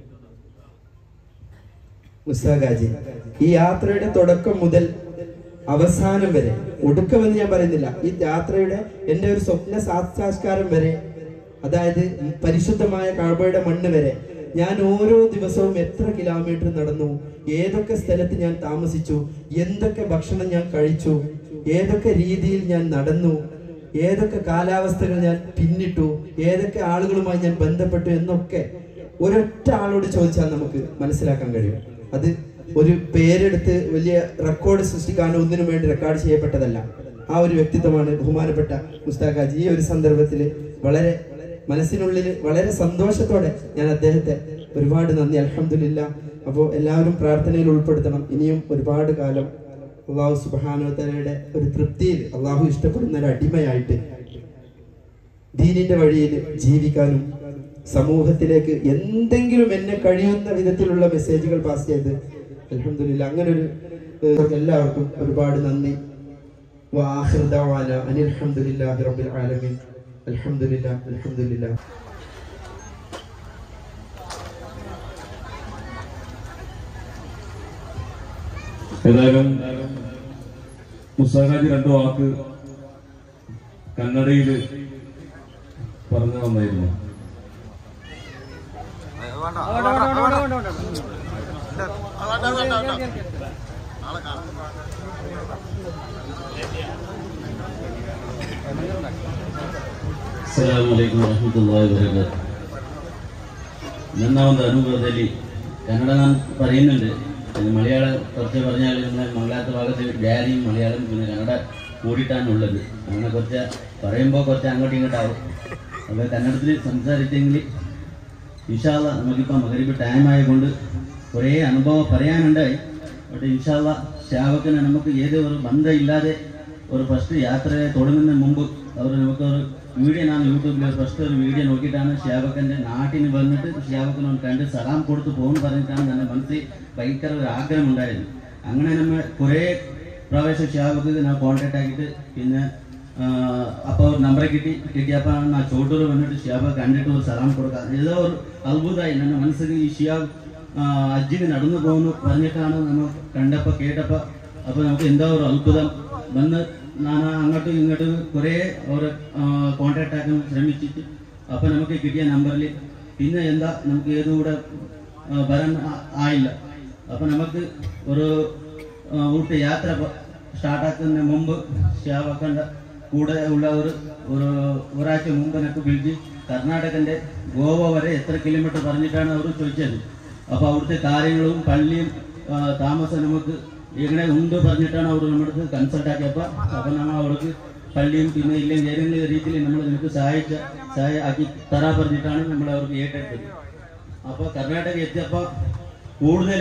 മുസ്താഖ് ഹാജി ഈ യാത്രയുടെ തുടക്കം മുതൽ അവസാനം വരെ ഒടുക്കമെന്ന് ഞാൻ പറയുന്നില്ല ഈ യാത്രയുടെ എൻ്റെ ഒരു സ്വപ്ന സാക്ഷാത്കാരം വരെ അതായത് പരിശുദ്ധമായ കാഴ്ബയുടെ മണ്ണ് വരെ ഞാൻ ഓരോ ദിവസവും എത്ര കിലോമീറ്റർ നടന്നു ഏതൊക്കെ സ്ഥലത്ത് ഞാൻ താമസിച്ചു എന്തൊക്കെ ഭക്ഷണം ഞാൻ കഴിച്ചു ഏതൊക്കെ രീതിയിൽ ഞാൻ നടന്നു ഏതൊക്കെ കാലാവസ്ഥകൾ ഞാൻ പിന്നിട്ടു ഏതൊക്കെ ആളുകളുമായി ഞാൻ ബന്ധപ്പെട്ടു എന്നൊക്കെ ഒരൊറ്റ ആളോട് ചോദിച്ചാൽ നമുക്ക് മനസ്സിലാക്കാൻ കഴിയും അത് ഒരു പേരെടുത്ത് വലിയ റെക്കോർഡ് സൃഷ്ടിക്കാനോ ഒന്നിനു വേണ്ടി റെക്കോർഡ് ചെയ്യപ്പെട്ടതല്ല ആ ഒരു വ്യക്തിത്വമാണ് ബഹുമാനപ്പെട്ട മുസ്താഖാജി ഈ ഒരു സന്ദർഭത്തിൽ വളരെ മനസ്സിനുള്ളിൽ വളരെ സന്തോഷത്തോടെ ഞാൻ അദ്ദേഹത്തെ ഒരുപാട് നന്ദി അലഹമില്ല അപ്പോൾ എല്ലാവരും പ്രാർത്ഥനയിൽ ഉൾപ്പെടുത്തണം ഇനിയും ഒരുപാട് കാലം അള്ളാഹു സുബാനോത്തലയുടെ ഒരു തൃപ്തിയിൽ അള്ളാഹു ഇഷ്ടപ്പെടുന്ന ഒരു അടിമയായിട്ട് ദീനിന്റെ വഴിയിൽ ജീവിക്കാനും സമൂഹത്തിലേക്ക് എന്തെങ്കിലും എന്നെ കഴിയുന്ന വിധത്തിലുള്ള മെസ്സേജുകൾ പാസ് ചെയ്ത് അലഹമില്ല അങ്ങനെ ഒരു ഏഹ്, എല്ലാവർക്കും ഒരുപാട് നന്ദി وآخر دعوانا أن الحمد لله رب العالمين الحمد لله الحمد لله ഏതായാലും മുസാഹാജി രണ്ടു വാക്ക് കന്നഡയിൽ പറഞ്ഞു തന്നായിരുന്നു ಅಸ್ಸಲಾಮು ಅಲೈಕುಂ ವರಹಮತುಲ್ಲಾಹಿ ವಬರಕಾತು ನನ್ನ ಒಂದು ಅನುಭವದಲ್ಲಿ ಕನ್ನಡ ನಾನು പറയുന്നുണ്ട് പിന്നെ മലയാളം കുറച്ച് പറഞ്ഞാൽ നമ്മുടെ മംഗലാത്ത ഭാഗത്ത് ഡാരിയും മലയാളം പിന്നെ കന്നഡ കൂടിയിട്ടാണ് ഉള്ളത് അങ്ങനെ കുറച്ച് പറയുമ്പോൾ കുറച്ച് അങ്ങോട്ടും ഇങ്ങോട്ടാവും അപ്പോൾ കന്നഡത്തിൽ സംസാരിച്ചെങ്കിൽ ഇൻഷാല്ല നമുക്കിപ്പോൾ മകരിപ്പ് ടൈം ആയതുകൊണ്ട് കുറേ അനുഭവം പറയാനുണ്ടായി പക്ഷേ ഇൻഷാല്ല ശാവക്കിന് നമുക്ക് ഏത് ഒരു ബന്ധമില്ലാതെ ഒരു ഫസ്റ്റ് യാത്ര തുടങ്ങുന്നതിന് മുമ്പ് അവർ നമുക്ക് ഒരു വീഡിയോ ഞാൻ യൂട്യൂബിൽ ഫസ്റ്റ് ഒരു വീഡിയോ നോക്കിയിട്ടാണ് ഷാബക്കൻ്റെ നാട്ടിന് വന്നിട്ട് ഷാബക്കനെ ഒന്ന് കണ്ട് സലാം കൊടുത്ത് പോകുന്നു പറഞ്ഞിട്ടാണ് എൻ്റെ മനസ്സിൽ ഭയങ്കര ഒരു ആഗ്രഹം ഉണ്ടായിരുന്നു അങ്ങനെ നമ്മൾ കുറേ പ്രാവശ്യം ഷാബക്ക് ഞാൻ കോൺടാക്ട് ആക്കിയിട്ട് പിന്നെ അപ്പോൾ ഒരു നമ്പർ കിട്ടി കിട്ടിയപ്പോൾ ഞാൻ ചോട്ടൂർ വന്നിട്ട് ഷിയാബ് കണ്ടിട്ട് ഒരു സലാം കൊടുക്കാം ഏതോ ഒരു അത്ഭുതമായി എൻ്റെ മനസ്സിൽ ഈ ഷിയാബ് അജ്ജിന് നടന്നു പോകുന്നു പറഞ്ഞിട്ടാണ് നമ്മൾ കണ്ടപ്പോൾ കേട്ടപ്പോൾ അപ്പോൾ നമുക്ക് എന്തോ ഒരു അത്ഭുതം വന്ന് ഞാൻ അങ്ങോട്ടും ഇങ്ങോട്ടും കുറേ ഒരു കോൺടാക്ട് ആക്കാൻ ശ്രമിച്ചിട്ട് അപ്പോൾ നമുക്ക് കിട്ടിയ നമ്പറിൽ പിന്നെ എന്താ നമുക്ക് ഏതുകൂടെ വരാൻ ആ- ആയില്ല അപ്പോൾ നമുക്ക് ഒരു ആ, ഊട്ടി യാത്ര സ്റ്റാർട്ടാക്കുന്നതിന് മുമ്പ് ഷ്യാവക്കണ്ട കൂടെ ഉള്ള ഒരു ഒരു ഒരാഴ്ച മുമ്പ് എനിക്ക് വിളിച്ച് കർണാടകന്റെ ഗോവ വരെ എത്ര കിലോമീറ്റർ പറഞ്ഞിട്ടാണ് അവർ ചോദിച്ചത് അപ്പോൾ അവിടുത്തെ കാര്യങ്ങളും പള്ളിയും ആ, താമസം നമുക്ക് എങ്ങനെ ഉണ്ട് പറഞ്ഞിട്ടാണ് അവർ നമ്മുടെ അടുത്ത് കൺസൾട്ട് ആക്കിയപ്പോൾ അപ്പോൾ നമ്മൾ അവർക്ക് പള്ളിയും പിന്നെ ഇല്ലെങ്കിൽ ഏതെങ്കിലും രീതിയിൽ നമ്മൾ നിനക്ക് സഹായിച്ച സഹായ ആക്കി തരാ പറഞ്ഞിട്ടാണ് നമ്മൾ അവർക്ക് ഏറ്റെടുത്തത് അപ്പോൾ കർണാടക എത്തിയപ്പോൾ കൂടുതൽ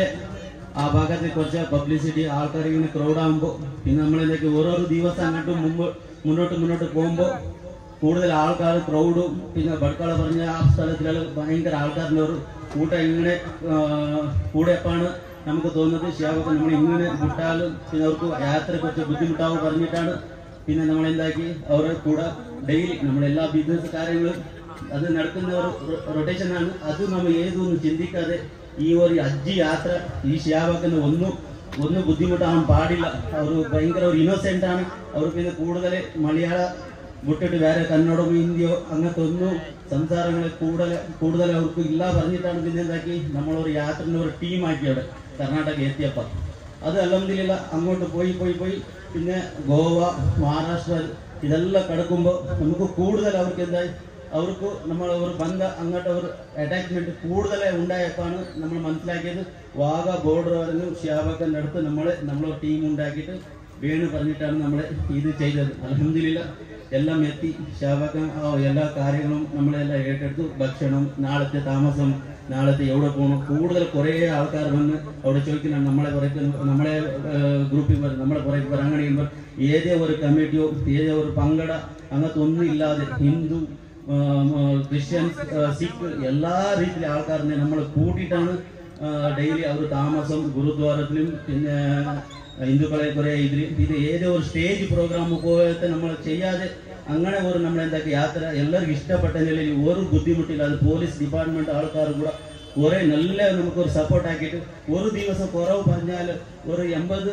ആ ഭാഗത്ത് കുറച്ച് പബ്ലിസിറ്റി ആൾക്കാർ ഇങ്ങനെ ക്രൗഡ് ആകുമ്പോൾ പിന്നെ നമ്മൾ എന്തൊക്കെ ഓരോരോ ദിവസം അങ്ങോട്ടും മുമ്പ് മുന്നോട്ട് മുന്നോട്ട് പോകുമ്പോൾ കൂടുതൽ ആൾക്കാർ ക്രൗഡും പിന്നെ ബഡ്കള പറഞ്ഞ ആ സ്ഥലത്തിലുള്ള ഭയങ്കര ആൾക്കാരിൻ്റെ ഒരു കൂട്ടം ഇങ്ങനെ ആ, കൂടെയപ്പാണ് നമുക്ക് തോന്നുന്നത് ശിയാവൊക്കെ നമ്മൾ ഇങ്ങനെ വിട്ടാലും പിന്നെ അവർക്ക് യാത്ര കുറച്ച് ബുദ്ധിമുട്ടാവും പറഞ്ഞിട്ടാണ് പിന്നെ നമ്മൾ എന്താക്കി അവരെ കൂടെ ഡെയിലി നമ്മളെല്ലാ ബിസിനസ് കാര്യങ്ങളും അത് നടക്കുന്ന ഒരു റൊട്ടേഷൻ ആണ് അത് നമ്മൾ ഏതൊന്നും ചിന്തിക്കാതെ ഈ ഒരു അജ്ജി യാത്ര ഈ ഷിയാബക്കിന് ഒന്നും ഒന്നും ബുദ്ധിമുട്ടാവാൻ പാടില്ല അവർ ഭയങ്കര ഒരു ഇന്നോസെന്റ് ആണ് അവർ പിന്നെ കൂടുതൽ മലയാള വിട്ടിട്ട് വേറെ കന്നഡോ ഹിന്ദിയോ അങ്ങനത്തെ ഒന്നും സംസാരങ്ങൾ കൂടുതൽ കൂടുതൽ അവർക്ക് ഇല്ല പറഞ്ഞിട്ടാണ് പിന്നെ എന്താക്കി നമ്മളൊരു യാത്രൻ്റെ ഒരു ടീമാക്കി അവിടെ കർണാടക എത്തിയപ്പോൾ അത് അലഹമില്ല അങ്ങോട്ട് പോയി പോയി പോയി പിന്നെ ഗോവ മഹാരാഷ്ട്ര ഇതെല്ലാം കിടക്കുമ്പോൾ നമുക്ക് കൂടുതൽ അവർക്ക് എന്തായി അവർക്ക് നമ്മൾ ഒരു ബന്ധ അങ്ങോട്ട് ഒരു അറ്റാച്ച്മെന്റ് കൂടുതൽ ഉണ്ടായപ്പോഴാണ് നമ്മൾ മനസ്സിലാക്കിയത് വാഗ ബോർഡർ പറഞ്ഞു ഷിയാബക്കൻ്റെ അടുത്ത് നമ്മൾ നമ്മളൊരു ടീം ഉണ്ടാക്കിയിട്ട് വേണു പറഞ്ഞിട്ടാണ് നമ്മൾ ഇത് ചെയ്തത് അലഹമില്ല എല്ലാം എത്തി ഷാബക്ക എല്ലാ കാര്യങ്ങളും നമ്മളെല്ലാം ഏറ്റെടുത്തു ഭക്ഷണം നാളത്തെ താമസം നാളത്തെ എവിടെ പോകണം കൂടുതൽ കുറേ ആൾക്കാർ വന്ന് അവിടെ ചോദിക്കുന്നുണ്ട് നമ്മളെ പറയുന്ന നമ്മളെ ഗ്രൂപ്പിൽ വരും നമ്മളെ പുറകെ അങ്ങനെ ചെയ്യുമ്പോൾ ഏതേ ഒരു കമ്മിറ്റിയോ ഏതേ ഒരു പങ്കട അങ്ങനത്തെ ഒന്നും ഇല്ലാതെ ഹിന്ദു ആ, ആ, ക്രിസ്ത്യൻസ് ആ, സിഖ് എല്ലാ രീതിയിലെ ആൾക്കാരിനെ നമ്മൾ കൂട്ടിയിട്ടാണ് ഡെയിലി അവർ താമസം ഗുരുദ്വാരത്തിലും പിന്നെ ഹിന്ദുക്കളെ കുറെ ഇതിൽ ഇത് ഏതോ ഒരു സ്റ്റേജ് പ്രോഗ്രാം പോലത്തെ നമ്മൾ ചെയ്യാതെ അങ്ങനെ ഒരു നമ്മൾ എന്താക്കി യാത്ര എല്ലാവർക്കും ഇഷ്ടപ്പെട്ട നിലയിൽ ഒരു ബുദ്ധിമുട്ടില്ലാതെ പോലീസ് ഡിപ്പാർട്ട്മെന്റ് ആൾക്കാർ കൂടെ കുറെ നല്ല നമുക്കൊരു സപ്പോർട്ട് ആക്കിയിട്ട് ഒരു ദിവസം കുറവ് പറഞ്ഞാൽ ഒരു എൺപത്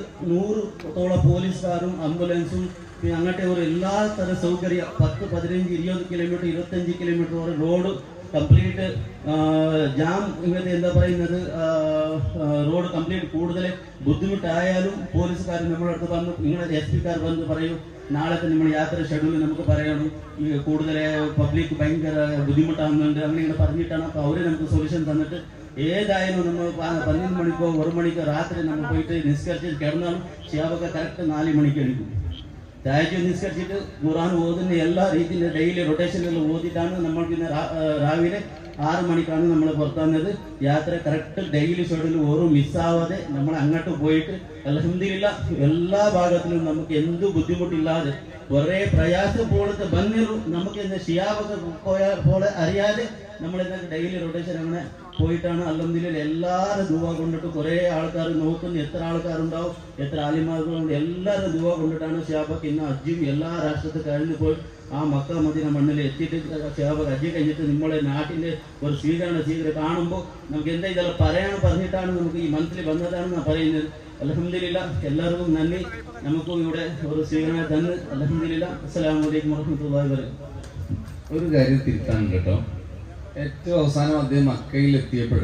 നൂറോളം പോലീസുകാരും ആംബുലൻസും പിന്നെ അങ്ങോട്ട് ഒരു എല്ലാ തരം സൗകര്യം പത്ത് പതിനഞ്ച് ഇരുപത് കിലോമീറ്റർ ഇരുപത്തഞ്ച് കിലോമീറ്റർ വരെ റോഡ് കംപ്ലീറ്റ് ജാം ഇങ്ങനത്തെ എന്താ പറയുന്നത് റോഡ് കംപ്ലീറ്റ് കൂടുതൽ ബുദ്ധിമുട്ടായാലും പോലീസുകാർ നമ്മുടെ അടുത്ത് വന്ന് നിങ്ങളുടെ എസ് പിക്കാർ വന്ന് പറയും നാളത്തെ നമ്മൾ യാത്ര ഷെഡ്യൂൾ നമുക്ക് പറയണം ഈ കൂടുതൽ പബ്ലിക് ഭയങ്കര ബുദ്ധിമുട്ടാകുന്നുണ്ട് അങ്ങനെ ഇങ്ങനെ പറഞ്ഞിട്ടാണ് അപ്പോൾ അവർ നമുക്ക് സൊല്യൂഷൻ തന്നിട്ട് ഏതായാലും നമ്മൾ പ- പതിനൊന്ന് മണിക്കോ ഒരു മണിക്കോ രാത്രി നമ്മൾ പോയിട്ട് നിസ്കരിച്ച് കിടന്നാലും ഷിയാബൊക്കെ കറക്റ്റ് നാല് മണിക്ക് എടുക്കും താഴ്ച നിസ്കരിച്ചിട്ട് ഖുറാൻ ഓതുന്ന എല്ലാ രീതിയിലും ഡെയിലി റൊട്ടേഷനിൽ ഓതിയിട്ടാണ് നമ്മൾ പിന്നെ രാ- ആ, രാവിലെ ആറ് മണിക്കാണ് നമ്മൾ പുറത്തുവന്നത് യാത്ര കറക്റ്റ് ഡെയിലി ഷെഡ്യൂൾ ഓരോ മിസ്സാവാതെ നമ്മൾ അങ്ങോട്ട് പോയിട്ട് അലഹമില്ല എല്ലാ ഭാഗത്തിലും നമുക്ക് എന്ത് ബുദ്ധിമുട്ടില്ലാതെ കുറെ പ്രയാസം പോലത്തെ ബന്നിറു നമുക്ക് ഇന്ന് ഷിയാബൊക്കെ പോയ പോലെ അറിയാതെ നമ്മൾ ഇന്ന് ഡെയിലി റൊട്ടേഷൻ അങ്ങനെ പോയിട്ടാണ് അല്ലെങ്കിലും എല്ലാവരും ദുവ കൊണ്ടിട്ട് കുറെ ആൾക്കാർ നോക്കുന്ന എത്ര ആൾക്കാരുണ്ടാവും എത്ര ആലിമാர்களுണ്ട് എല്ലാവരും ദുവ കൊണ്ടിട്ടാണ് ഷിയാബക്ക് ഇന്ന് അജ്ജും എല്ലാ രാഷ്ട്രത്തിൽ കഴിഞ്ഞു പോയി ആ മക്ക മദീന മണ്ണിൽ എത്തിയിട്ട് ഷിയാബക്ക് അജ്ജ് കഴിഞ്ഞിട്ട് നമ്മളെ നാട്ടിന്റെ ഒരു സ്വീകരണ സ്വീകരണം കാണുമ്പോൾ നമുക്ക് എന്താ ഇതെല്ലാം പറയാൻ പറഞ്ഞിട്ടാണ് നമുക്ക് ഈ മന്ത്ലി വന്നതാണെന്ന് പറയുന്നത് അലഹമില്ല എല്ലാവർക്കും നന്ദി നമുക്കും ഇവിടെ ഒരു സ്വീകരണം തന്ന് അലഹമില്ല അസ്സലാമു അലൈക്കും വറഹ്മത്തുള്ളാഹി വബറകാതുഹു ഒരു കാര്യം തിരുത്താനുണ്ട് കേട്ടോ ഏറ്റവും അവസാനം അദ്ദേഹം മക്കയിൽ എത്തിയപ്പോൾ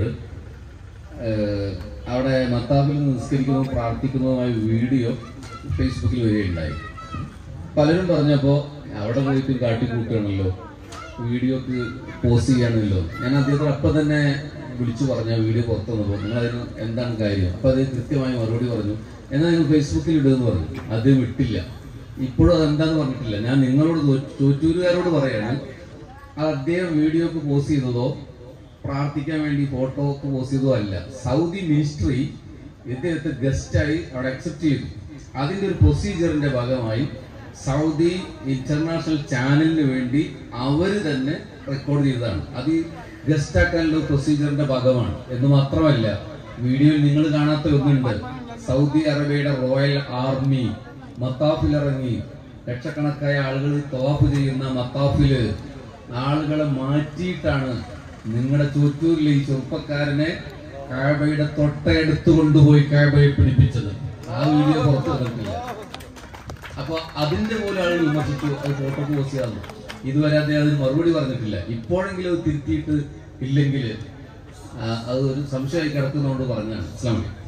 അവിടെ മത്താബിൽ നിസ്കരിക്കുന്നതും പ്രാർത്ഥിക്കുന്നതുമായ വീഡിയോ ഫേസ്ബുക്കിൽ വരികയുണ്ടായി പലരും പറഞ്ഞപ്പോൾ അവിടെ പോയിട്ട് കാട്ടിക്കൂട്ടുകയാണല്ലോ വീഡിയോക്ക് പോസ്റ്റ് ചെയ്യാണല്ലോ ഞാൻ അദ്ദേഹത്തോട് അപ്പം തന്നെ വിളിച്ചു പറഞ്ഞ വീഡിയോ പുറത്തു വന്നപ്പോൾ നിങ്ങൾ അതിന് എന്താണ് കാര്യം അപ്പോൾ അദ്ദേഹം കൃത്യമായി മറുപടി പറഞ്ഞു എന്നാൽ നിങ്ങൾ ഫേസ്ബുക്കിൽ ഇടുമെന്ന് പറഞ്ഞു അദ്ദേഹം വിട്ടില്ല ഇപ്പോഴും അതെന്താന്ന് പറഞ്ഞിട്ടില്ല ഞാൻ നിങ്ങളോട് ചോ- ചോറ്റൂരുകാരോട് പറയാണ് അത് അദ്ദേഹം വീഡിയോക്ക് പോസ്റ്റ് ചെയ്തതോ പ്രാർത്ഥിക്കാൻ വേണ്ടി ഫോട്ടോക്ക് പോസ്റ്റ് ചെയ്തതോ അല്ല സൗദി മിനിസ്ട്രി ഇദ്ദേഹത്തെ ഗസ്റ്റായി അവിടെ അക്സെപ്റ്റ് ചെയ്തു അതിന്റെ ഒരു പ്രൊസീജിയറിന്റെ ഭാഗമായി സൗദി ഇന്റർനാഷണൽ ചാനലിന് വേണ്ടി അവര് തന്നെ റെക്കോർഡ് ചെയ്തതാണ് അത് ഈ ഗസ്റ്റ് ആക്കാനുള്ള പ്രൊസീജിയറിന്റെ ഭാഗമാണ് എന്ന് മാത്രമല്ല വീഡിയോയിൽ നിങ്ങൾ കാണാത്ത ഒന്നുണ്ട് സൗദി അറേബ്യയുടെ റോയൽ ആർമി മത്താഫിൽ ഇറങ്ങി ലക്ഷക്കണക്കായ ആളുകൾ തവാഫ് ചെയ്യുന്ന മത്താഫില് ആളുകളെ മാറ്റിയിട്ടാണ് നിങ്ങളുടെ ചുറ്റൂരിലെ ഈ ചെറുപ്പക്കാരനെ കാബയുടെ തൊട്ടടുത്ത് കൊണ്ടുപോയി കാബയെ പിടിപ്പിച്ചത് ആ വീഡിയോ പുറത്തു വന്നിട്ടില്ല അപ്പൊ അതിന്റെ പോലും ആളുകൾ വിമർശിച്ചു അത് ഫോട്ടോ പോസ്റ്റ് ചെയ്യാന്ന് ഇതുവരെ അദ്ദേഹം അതിന് മറുപടി പറഞ്ഞിട്ടില്ല ഇപ്പോഴെങ്കിലും അത് തിരുത്തിയിട്ട് ഇല്ലെങ്കിൽ ആ, അത് ഒരു സംശയമായി കിടക്കുന്നതുകൊണ്ട് പറഞ്ഞാണ് ഇസ്ലാമിക